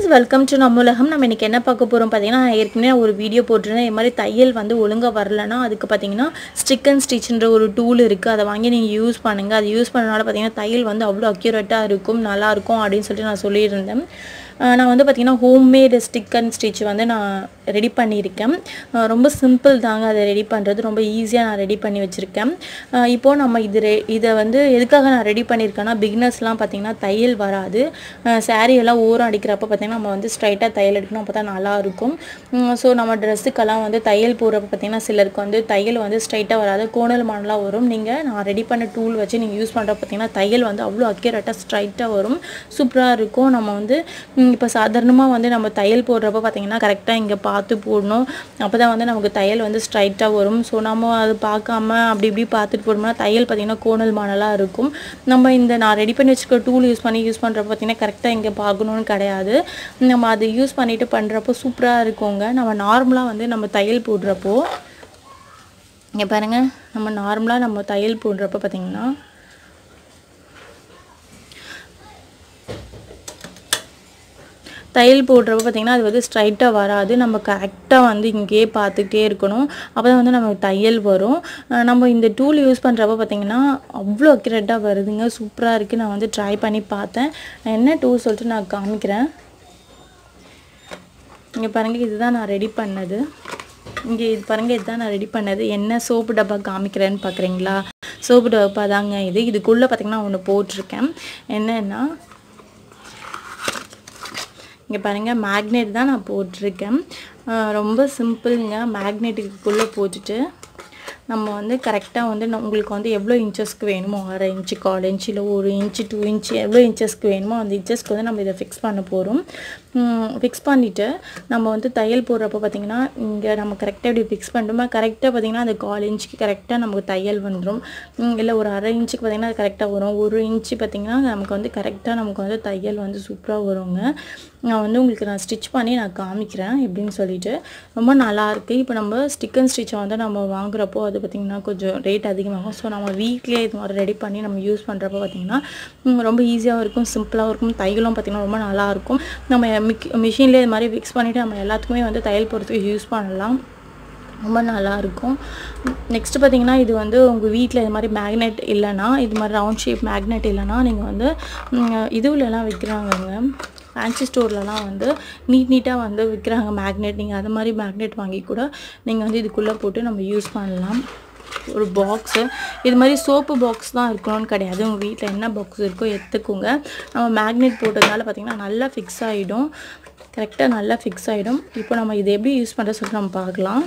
welcome to நம்ம உலகம் நம்ம இன்னைக்கு என்ன பார்க்க போகிறோம் பார்த்தீங்கன்னா நான் ஏற்கனவே ஒரு வீடியோ போட்டிருந்தேன் இது மாதிரி தையல் வந்து ஒழுங்காக வரலன்னா அதுக்கு பார்த்தீங்கன்னா ஸ்டிக் அண்ட் ஸ்டிச்ன்ற ஒரு டூல் இருக்குது அதை வாங்கி நீங்கள் யூஸ் பண்ணுங்கள் அது யூஸ் பண்ணனால பார்த்தீங்கன்னா தையல் வந்து அவ்வளோ அக்யூரேட்டாக இருக்கும் நல்லா இருக்கும் அப்படின்னு சொல்லிட்டு நான் சொல்லியிருந்தேன் அஹ் நான் வந்து பார்த்தீங்கன்னா ஹோம்மேடு ஸ்டிக் அண்ட் ஸ்டிச் வந்து நான் ரெடி பண்ணியிருக்கேன் அஹ் ரொம்ப சிம்பிள் தாங்க அதை ரெடி பண்ணுறது ரொம்ப ஈஸியாக நான் ரெடி பண்ணி வச்சுருக்கேன் இப்போது நம்ம இது ரெ இதை வந்து எதுக்காக நான் ரெடி பண்ணியிருக்கேன்னா பிகினர்ஸ்லாம் பார்த்தீங்கன்னா தையல் வராது அஹ் saree எல்லாம் ஓரம் அடிக்கிறப்ப பார்த்தீங்கன்னா நம்ம வந்து ஸ்ட்ரைட்டாக தையல் எடுக்கணும் அப்போ தான் நல்லாயிருக்கும் ஸோ நம்ம ட்ரெஸ்ஸுக்கெல்லாம் வந்து தையல் போடுறப்ப பார்த்தீங்கன்னா சிலருக்கு வந்து தையல் வந்து ஸ்ட்ரைட்டாக வராது கோணல் மாடலாக வரும் நீங்கள் நான் ரெடி பண்ண டூல் வச்சு நீங்கள் யூஸ் பண்ணுறப்ப பார்த்தீங்கன்னா தையல் வந்து அவ்வளோ அக்யூரேட்டாக ஸ்ட்ரைட்டாக வரும் சூப்பராக இருக்கும் நம்ம வந்து இப்போ சாதாரணமாக வந்து நம்ம தையல் போடுறப்ப பார்த்தீங்கன்னா கரெக்டாக இங்கே பார்த்து போடணும் அப்போ தான் வந்து நமக்கு தையல் வந்து ஸ்ட்ரைட்டாக வரும் ஸோ நம்ம அது பார்க்காம அப்படி இப்படி பார்த்துட்டு போடணும்னா தையல் பார்த்தீங்கன்னா கோணல் மாடலாக இருக்கும் நம்ம இந்த நான் ரெடி பண்ணி வச்சுருக்க டூல் யூஸ் பண்ணி யூஸ் பண்ணுறப்ப பார்த்தீங்கன்னா கரெக்டாக இங்கே பார்க்கணுன்னு கிடையாது நம்ம அதை யூஸ் பண்ணிட்டு பண்ணுறப்போ சூப்பராக இருக்குங்க நம்ம நார்மலாக வந்து நம்ம தையல் போடுறப்போ இங்கே பாருங்கள் நம்ம நார்மலாக நம்ம தையல் போடுறப்ப பார்த்தீங்கன்னா தையல் போடுறப்ப பார்த்திங்கன்னா அது வந்து ஸ்ட்ரைட்டாக வராது நம்ம கரெக்டாக வந்து இங்கேயே பார்த்துக்கிட்டே இருக்கணும் அப்போ தான் வந்து நமக்கு தையல் வரும் அஹ் நம்ம இந்த டூல் யூஸ் பண்ணுறப்ப பார்த்திங்கன்னா அவ்வளோ அக்யூரேட்டாக வருதுங்க சூப்பராக இருக்குது நான் வந்து ட்ரை பண்ணி பார்த்தேன் நான் என்ன டூல் சொல்லிட்டு நான் காமிக்கிறேன் இங்கே பாருங்கள் இதுதான் நான் ரெடி பண்ணது இங்கே இது பாருங்கள் இதுதான் நான் ரெடி பண்ணது என்ன சோப்பு டப்பா காமிக்கிறேன்னு பார்க்குறீங்களா சோப்பு டப்பா தாங்க இது இதுக்குள்ளே பார்த்திங்கன்னா ஒன்று போட்டிருக்கேன் என்னென்னா இங்கே பாருங்கள் மேக்னெட் தான் நான் போட்டிருக்கேன் அஹ் ரொம்ப சிம்பிளுங்க மேக்னெட்டுக்குள்ளே போட்டுட்டு நம்ம வந்து கரெக்டாக வந்து நம்ம- உங்களுக்கு வந்து எவ்வளோ இன்ச்சஸ்க்கு வேணுமோ அரை இன்ச்சு கால் இன்ச்சு இல்லை ஒரு இன்ச்சு டூ இன்ச்சு எவ்வளோ இன்ச்சஸ்க்கு வேணுமோ அந்த இன்ச்சஸ்க்கு வந்து நம்ம இதை ஃபிக்ஸ் பண்ண போகிறோம் ஃபிக்ஸ் பண்ணிவிட்டு நம்ம வந்து தையல் போடுறப்ப பார்த்திங்கன்னா இங்கே நம்ம கரெக்டாக இப்படி ஃபிக்ஸ் பண்ணிட்டோமா கரெக்டாக பார்த்திங்கன்னா அந்த கால் இன்ச்சுக்கு கரெக்டாக நமக்கு தையல் வந்துடும் இல்லை ஒரு அரை இன்ச்சுக்கு பார்த்திங்கன்னா அது கரெக்டாக வரும் ஒரு இன்ச்சு பார்த்திங்கன்னா நமக்கு வந்து கரெக்டாக நமக்கு வந்து தையல் வந்து சூப்பராக வருங்க நான் வந்து உங்களுக்கு நான் ஸ்டிச் பண்ணி நான் காமிக்கிறேன் எப்படின்னு சொல்லிட்டு ரொம்ப நல்லா இருக்கு இப்போ நம்ம ஸ்டிக் அண்ட் ஸ்டிச்சை வந்து நம்ம வாங்குறப்போ அது பார்த்திங்கன்னா கொஞ்சம் ரேட் அதிகமாகும் ஸோ நம்ம வீட்லேயே இது மாதிரி ரெடி பண்ணி நம்ம யூஸ் பண்ணுறப்போ பார்த்திங்கன்னா ம், ரொம்ப ஈஸியாகவும் இருக்கும் சிம்பிளாகவும் இருக்கும் தையலும் பார்த்திங்கன்னா ரொம்ப நல்லாயிருக்கும் நம்ம மிக் மிஷின்லேயே இது மாதிரி ஃபிக்ஸ் பண்ணிவிட்டு நம்ம எல்லாத்துக்குமே வந்து தையல் போடுறதுக்கு யூஸ் பண்ணலாம் ரொம்ப நல்லா இருக்கும் நெக்ஸ்ட் பார்த்தீங்கன்னா இது வந்து உங்கள் வீட்டில் இது மாதிரி மேக்னெட் இல்லைன்னா இது மாதிரி ரவுண்ட் ஷேப் மேக்னெட் இல்லைன்னா நீங்கள் வந்து ம், இதுலலாம் விற்கிறாங்கங்க ஃபேன்சி ஸ்டோர்லலாம் வந்து நீட் நீட்டாக வந்து விற்கிறாங்க மேக்னெட் நீங்கள் அது மாதிரி மேக்னெட் வாங்கி கூட நீங்கள் வந்து இதுக்குள்ளே போட்டு நம்ம யூஸ் பண்ணலாம் ஒரு பாக்ஸு இது மாதிரி சோப்பு பாக்ஸ் தான் இருக்கணும்னு கிடையாது உங்கள் வீட்டில் என்ன பாக்ஸ் இருக்கோ எடுத்துக்கோங்க நம்ம மேக்னெட் போட்டதுனால பார்த்திங்கன்னா நல்லா ஃபிக்ஸ் ஆகிடும் கரெக்டாக நல்லா ஃபிக்ஸ் ஆகிடும் இப்போ நம்ம இதை எப்படி யூஸ் பண்ணுறது சொல்லிட்டு நம்ம பார்க்கலாம்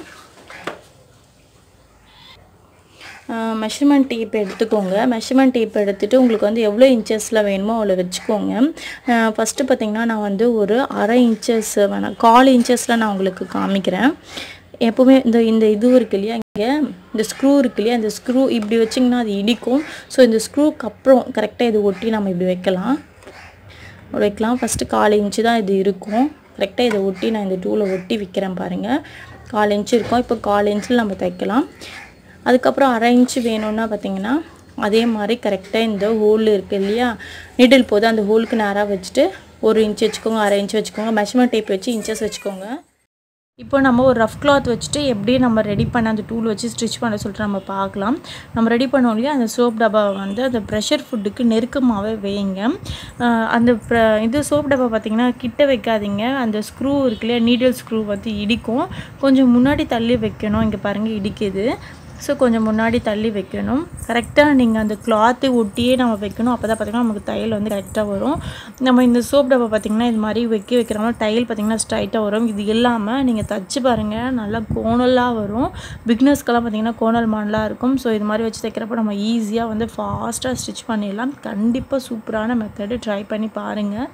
மெஷர்மெண்ட் டேப் எடுத்துக்கோங்க மெஷர்மெண்ட் டேப் எடுத்துகிட்டு உங்களுக்கு வந்து எவ்வளோ இன்ச்சஸில் வேணுமோ அவ்வளோ வச்சுக்கோங்க ஃபஸ்ட்டு பார்த்தீங்கன்னா நான் வந்து ஒரு அரை இன்ச்சஸ் வேணாம் கால் இன்ச்சஸில் நான் உங்களுக்கு காமிக்கிறேன் எப்போவுமே இந்த இந்த இது இருக்கு இல்லையா இங்கே இந்த ஸ்க்ரூ இருக்கு இல்லையா இந்த ஸ்க்ரூ இப்படி வச்சிங்கன்னா அது இடிக்கும் ஸோ இந்த ஸ்க்ரூக்கு அப்புறம் கரெக்டாக இது ஒட்டி நம்ம இப்படி வைக்கலாம் இப்படி வைக்கலாம் ஃபஸ்ட்டு கால் இன்ச்சு தான் இது இருக்கும் கரெக்டாக இதை ஒட்டி நான் இந்த டூலை ஒட்டி விற்கிறேன் பாருங்கள் கால் இன்ச்சு இருக்கும் இப்போ கால் இன்ச்சில் நம்ம தைக்கலாம் அதுக்கப்புறம் அரை இன்ச்சு வேணும்னா பார்த்தீங்கன்னா அதே மாதிரி கரெக்டாக இந்த ஹோல் இருக்குது இல்லையா நீடில் போது அந்த ஹோலுக்கு நேராக வச்சுட்டு ஒரு இன்ச் வச்சுக்கோங்க அரை இன்ச் வச்சுக்கோங்க மெஷர்மெண்ட் டேப் வச்சு இன்ச்சஸ் வச்சுக்கோங்க இப்போ நம்ம ஒரு ரஃப் கிளாத் வச்சுட்டு எப்படி நம்ம ரெடி பண்ண அந்த டூல் வச்சு ஸ்டிச் பண்ண சொல்லிட்டு நம்ம பார்க்கலாம் நம்ம ரெடி பண்ணோம் இல்லையா அந்த சோப் டப்பாவை வந்து அந்த ப்ரெஷர் ஃபுட்டுக்கு நெருக்கமாகவே வைங்க ஆஹ் அந்த ப்ர- இது சோப் டப்பா பார்த்தீங்கன்னா கிட்ட வைக்காதீங்க அந்த ஸ்க்ரூ இருக்கு இல்லையா நீடில் ஸ்க்ரூ வந்து இடிக்கும் கொஞ்சம் முன்னாடி தள்ளி வைக்கணும் இங்கே பாருங்கள் இடிக்குது ஸோ கொஞ்சம் முன்னாடி தள்ளி வைக்கணும் கரெக்டாக நீங்கள் அந்த கிளாத்து ஒட்டியே நம்ம வைக்கணும் அப்போ தான் பார்த்திங்கன்னா நமக்கு தையல் வந்து கரெக்டாக வரும் நம்ம இந்த சோப் டப்பா பார்த்திங்கன்னா இது மாதிரி வைக்க வைக்கிறோம்னா தையல் பார்த்திங்கன்னா ஸ்ட்ரைட்டாக வரும் இது இல்லாமல் நீங்கள் தச்சு பாருங்கள் நல்லா கோணலாக வரும் பிக்னஸ்க்கெல்லாம் பார்த்திங்கன்னா கோணல் மாடலாக இருக்கும் ஸோ இது மாதிரி வச்சு தைக்கிறப்ப நம்ம ஈஸியாக வந்து ஃபாஸ்ட்டாக ஸ்டிச் பண்ணிடலாம் கண்டிப்பாக சூப்பரான மெத்தடு ட்ரை பண்ணி பாருங்கள்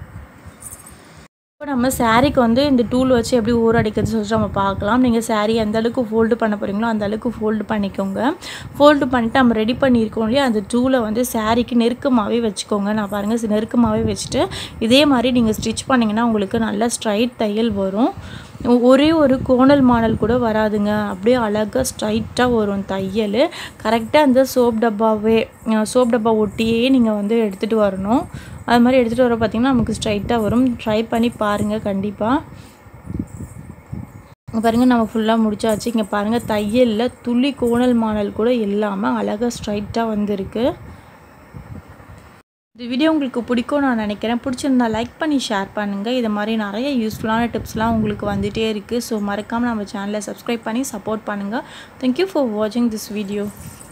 இப்போ நம்ம சாரீக்கு வந்து இந்த டூல் வச்சு எப்படி ஊற அடிக்கிறது சொல்லிட்டு நம்ம பார்க்கலாம் நீங்கள் saree எந்த அளவுக்கு ஃபோல்டு பண்ண போகிறீங்களோ அந்த அளவுக்கு ஃபோல்டு பண்ணிக்கோங்க ஃபோல்டு பண்ணிட்டு நம்ம ரெடி பண்ணியிருக்கோம் இல்லையா அந்த டூலை வந்து சாரீக்கு நெருக்கமாகவே வச்சுக்கோங்க நான் பாருங்கள் நெருக்கமாகவே வச்சுட்டு இதே மாதிரி நீங்கள் ஸ்டிச் பண்ணிங்கன்னா உங்களுக்கு நல்ல ஸ்ட்ரைட் தையல் வரும் ஒரே ஒரு கோணல் மாடல் கூட வராதுங்க அப்படியே அழகாக ஸ்ட்ரைட்டாக வரும் தையல் கரெக்டாக அந்த சோப் டப்பாவே சோப் டப்பா ஒட்டியே நீங்கள் வந்து எடுத்துகிட்டு வரணும் அது மாதிரி எடுத்துகிட்டு வர பார்த்திங்கன்னா நமக்கு ஸ்ட்ரைட்டாக வரும் ட்ரை பண்ணி பாருங்கள் கண்டிப்பாக இங்க பாருங்கள் நம்ம ஃபுல்லாக முடிச்சாச்சு இங்கே பாருங்கள் தையலில் துளி கோணல் மாடல் கூட இல்லாமல் அழகாக ஸ்ட்ரைட்டாக வந்திருக்கு இந்த வீடியோ உங்களுக்கு பிடிக்கும் நான் நினைக்கிறேன் பிடிச்சிருந்தா லைக் பண்ணி ஷேர் பண்ணுங்கள் இது மாதிரி நிறைய யூஸ்ஃபுல்லான டிப்ஸ்லாம் உங்களுக்கு வந்துகிட்டே இருக்குது ஸோ மறக்காமல் நம்ம சேனலை சப்ஸ்கிரைப் பண்ணி சப்போர்ட் பண்ணுங்கள் தேங்க்யூ ஃபார் வாட்சிங் திஸ் வீடியோ